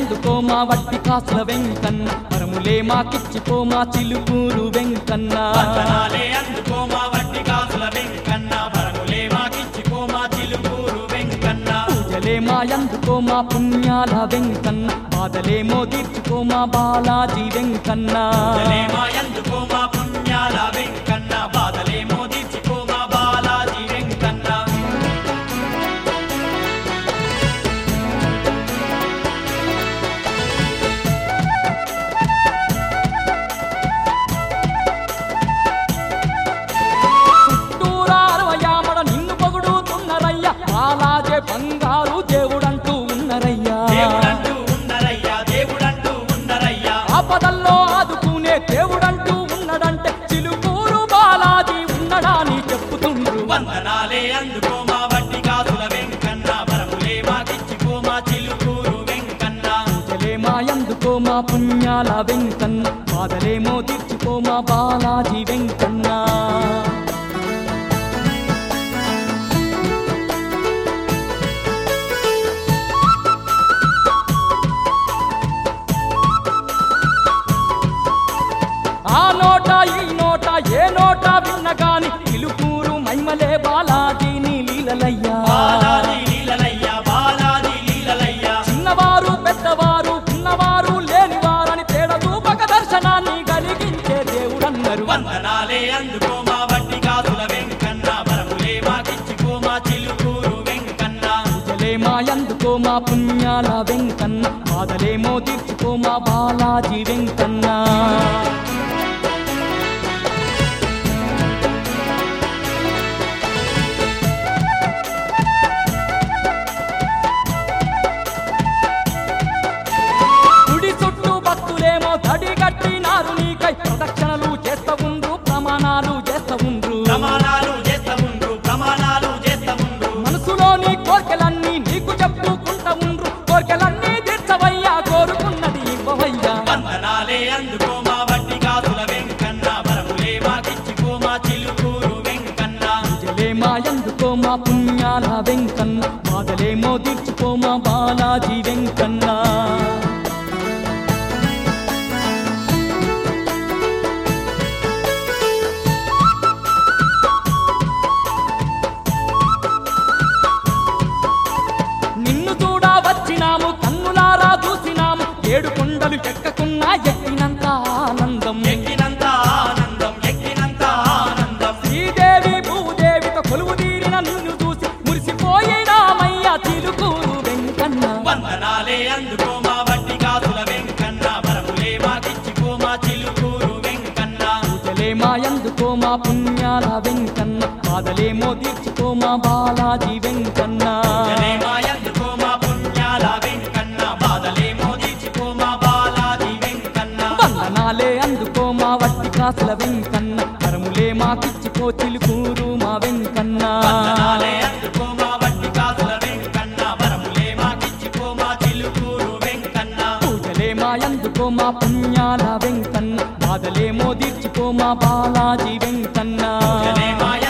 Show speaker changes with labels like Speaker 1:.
Speaker 1: అందుకో మా వట్టి కాసుల వెంకన్న వరములే మాకిచ్చిపో మా చిలుకూరు వెంకన్న
Speaker 2: వందనాలే అందుకో మా వట్టి కాసుల వెంకన్న వరములే మాకిచ్చిపో మా చిలుకూరు వెంకన్న
Speaker 1: పూజలే మా అందుకో మా పుణ్యాల వెంకన్న బాధలేమో తీర్చుకో మా బాలాజీ వెంకన్న
Speaker 2: పూజలే మా ఎందుకో మా పుణ్యాల వెంకన్న బాధలేమో తీర్చుకో మా బాలాజీ వెంకన్న
Speaker 1: చుట్టూరా అరవయామడ నిన్ను పొగుడుతున్నరయ్యా బాలాజే బంగారు దేవుడంటూ ఉన్నరయ్యా
Speaker 2: దేవుడంటూ ఉన్నరయ్యా దేవుడంటూ ఉన్నరయ్యా
Speaker 1: ఆపదల్లో ఆదుకునే దేవుడంటూ ఉన్నడంటే చిలుకూరు బాలాజీ ఉన్నడాని చెప్పుతుండ్రు
Speaker 2: వందనాలే అందుకో మా వట్టి కాసుల వెంకన్న వరములే మాకిచ్చిపో మా చిలుకూరు వెంకన్న
Speaker 1: పూజలే మా ఎందుకో మా పుణ్యాల వెంకన్న బాధలేమో తీర్చుకో మా బాలాజీ వెంకన్న ఆ నోట ఈ నోట ఏ నోట విన్నగాని ఇలుకూరు మైమలే బాలాజీని లీలలయ్యా
Speaker 2: బాలాజీ లీలలయ్యా బాలాజీ లీలలయ్యా
Speaker 1: చిన్నవారు పెద్దవారు ఉన్నవారు లేనివారని తేడా చూపక దర్శనాన్ని కలిగించే దేవుడన్నారు
Speaker 2: వందనాలే అందుకో మా వట్టి కాసుల వెంకన్న వరములే మాకిచ్చిపో మా చిలుకూరు వెంకన్న
Speaker 1: పూజలే మా ఎందుకో మా పుణ్యాల వెంకన్న బాధలేమో తీర్చుకో మా బాలాజీ వెంకన్న గుడి చుట్టూ భక్తులేమో తడి కట్టినారు నీకై ప్రదక్షిణలు చేస్తా ఉండ్రు ప్రమాణాలు చేస్తా ఉండ్రు
Speaker 2: ప్రమాణాలు చేస్తా ఉండ్రు ప్రమాణాలు చేస్తా ఉండ్రు
Speaker 1: మనసులోని కోర్కెలన్నీ నీకు చెప్పుకుంటా ఉండ్రు కోర్కెలన్నీ తీర్చవయ్యా కోరుకున్నది ఇవ్వవయ్యా
Speaker 2: వందనాలే అందుకో మా వట్టి కాసుల వెంకన్న వరములే మాకిచ్చిపో మా చిలుకూరు వెంకన్న
Speaker 1: పూజలే మా ఎందుకో మా పుణ్యాల వెంకన్న బాధలేమో తీర్చుకో మా బాలాజీ వెంకన్న నిన్ను చూడా వచ్చినాము కన్నులారా చూసినాము ఏడు కొండలు ఎక్కకున్నా ఎక్కినంత ఆనందం
Speaker 2: ఎక్కినంత ఆనందం ఎక్కినంత ఆనందం
Speaker 1: శ్రీదేవి భూదేవితో కొలువు తీరిన నిన్ను చూసి మురిసిపోయినామయ్యా చిలుకూరు వెంకన్న
Speaker 2: వందనాలే అందుకో మా వట్టి కాసుల వెంకన్న వరములే మాకిచ్చిపో మా చిలుకూరు వెంకన్న
Speaker 1: పూజలే మా ఎందుకో మా పుణ్యాల వెంకన్న బాధలేమో తీర్చుకో మా బాలాజీ వెంకన్న
Speaker 2: జలే మా ఎందుకో మా పుణ్యాల వెంకన్న బాధలేమో తీర్చిపో మా బాలాజీ వెంకన్న
Speaker 1: వందనాలే అందుకో మా వట్టి కాసుల వెంకన్న కరములే మాకిచ్చిపో చిలుకూరు మా వెంకన్న
Speaker 2: వందనాలే అందుకో మా వట్టి కాసుల వెంకన్న వరములే మాకిచ్చిపో మా చిలుకూరు వెంకన్న
Speaker 1: పూజలే మా ఎందుకో మా పుణ్యాల వెంకన్న బాధలేమో తీర్చుకో మా బాలాజీ వెంకన్న
Speaker 2: జలే మా